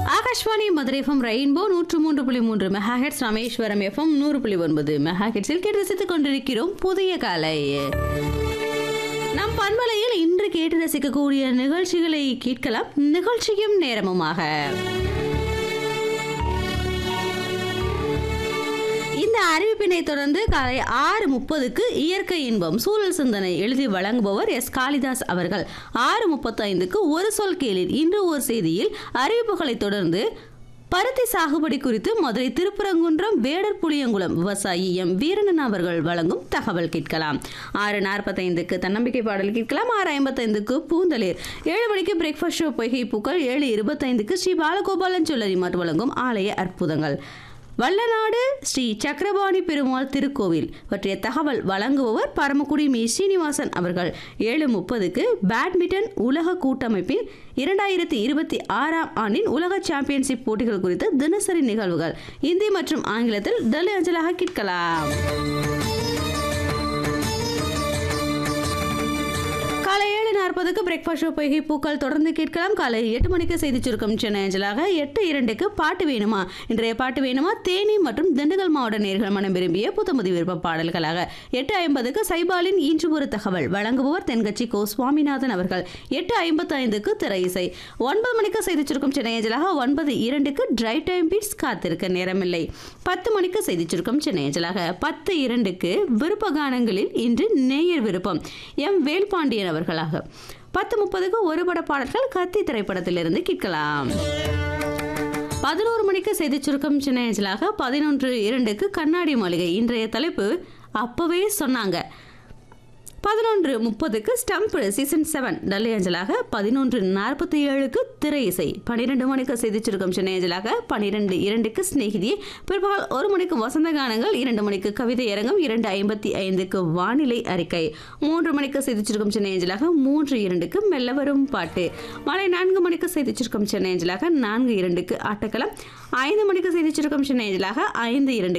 Akashvani Madurai FM rainbow நூற்று மூன்று புள்ளி மூன்று மெகாஹெட்ஸ் ராமேஸ்வரம் எஃப்எம் நூறு புள்ளி ஒன்பது மெகாஹெட்ஸில் கேட்டு ரசித்துக் கொண்டிருக்கிறோம் புதிய காலை நம் பண்பலையில் இன்று கேட்டு ரசிக்கக்கூடிய நிகழ்ச்சிகளை கேட்கலாம் நிகழ்ச்சியும் நேரமுமாக இந்த அறிவிப்பினை தொடர்ந்து காலை ஆறு முப்பதுக்கு இயற்கை இன்பம் சூழல் சிந்தனை எழுதி வழங்குபவர் எஸ் காளிதாஸ் அவர்கள் ஆறு முப்பத்தைந்துக்கு ஒரு சொல் கேளிர் இன்று ஒரு செய்தியில் அறிவிப்புகளை தொடர்ந்து பருத்தி சாகுபடி குறித்து மதுரை திருப்பரங்குன்றம் வேடர் புளியங்குளம் விவசாயி எம் வீரனன் அவர்கள் வழங்கும் தகவல் கேட்கலாம் ஆறு நாற்பத்தைந்துக்கு தன்னம்பிக்கை பாடல் கேட்கலாம் ஆறு ஐம்பத்தைந்துக்கு பூந்தளிர் ஏழு மணிக்கு பிரேக்ஃபாஸ்ட் ஷோ பொய்கை பூக்கள் ஏழு இருபத்தைந்துக்கு ஸ்ரீ பாலகோபாலன் சொல்லரி மாட்டு வழங்கும் ஆலய அற்புதங்கள் வல்லநாடு ஸ்ரீ சக்கரபாணி பெருமாள் திருக்கோவில் பற்றிய தகவல் வழங்குபவர் பரமக்குடி மீ ஸ்ரீனிவாசன் அவர்கள் ஏழு முப்பதுக்கு பேட்மிண்டன் உலக கூட்டமைப்பின் இரண்டாயிரத்தி இருபத்தி ஆறாம் ஆண்டின் உலக சாம்பியன்ஷிப் போட்டிகள் குறித்த தினசரி நிகழ்வுகள் இந்தி மற்றும் ஆங்கிலத்தில் டெல்லி அஞ்சலாக கேட்கலாம் காலை ஏழு நாற்பதுக்கு பிரேக்ஃபாஸ்ட் ஷோ பொய்கை பூக்கள் தொடர்ந்து கேட்கலாம் காலை எட்டு மணிக்கு செய்தி சுருக்கம் சென்னை அஞ்சலாக எட்டு இரண்டுக்கு பாட்டு வேணுமா இன்றைய பாட்டு வேணுமா தேனி மற்றும் திண்டுக்கல் மாவட்ட நேர்கள் மனம் விரும்பிய புத்தமுதி விருப்ப பாடல்களாக எட்டு ஐம்பதுக்கு சைபாலின் இன்று ஒரு தகவல் வழங்குபவர் தென்கட்சி கோ சுவாமிநாதன் அவர்கள் எட்டு ஐம்பத்தி ஐந்துக்கு திரை இசை ஒன்பது மணிக்கு செய்தி சுருக்கம் சென்னை அஞ்சலாக ஒன்பது இரண்டுக்கு டிரை டைம் பீட்ஸ் காத்திருக்க நேரமில்லை பத்து மணிக்கு செய்தி சுருக்கம் சென்னை அஞ்சலாக பத்து இரண்டுக்கு விருப்ப கானங்களில் இன்று நேயர் விருப்பம் எம் வேல்பாண்டியன் அவர்களாக பத்து முப்பதுக்கு ஒரு பட பாடல்கள் கத்தி திரைப்படத்திலிருந்து கேட்கலாம் பதினோரு மணிக்கு செய்தி சுருக்கம் சென்னை அஞ்சலாக பதினொன்று இரண்டுக்கு கண்ணாடி மாளிகை இன்றைய தலைப்பு அப்பவே சொன்னாங்க பதினொன்று முப்பதுக்கு ஸ்டம்ப் சீசன் செவன் டல்லி அஞ்சலாக பதினொன்று நாற்பத்தி ஏழுக்கு திரை இசை பன்னிரெண்டு மணிக்கு செய்தி சுருக்கம் சென்னை அஞ்சலாக பன்னிரெண்டு இரண்டுக்கு சிநேகிதி பிற்பகல் ஒரு மணிக்கு வசந்த கானங்கள் இரண்டு மணிக்கு கவிதை அரங்கம் இரண்டு ஐம்பத்தி ஐந்துக்கு வானிலை அறிக்கை மூன்று மணிக்கு செய்தி சுருக்கம் சென்னை அஞ்சலாக மூன்று இரண்டுக்கு மெல்ல வரும் பாட்டு மாலை நான்கு மணிக்கு செய்தி சுருக்கம் சென்னை அஞ்சலாக நான்கு இரண்டுக்கு ஆட்டக்களம் ஐந்து மணிக்கு செய்தி சுருக்கம் சென்னை அஞ்சலாக ஐந்து இரண்டு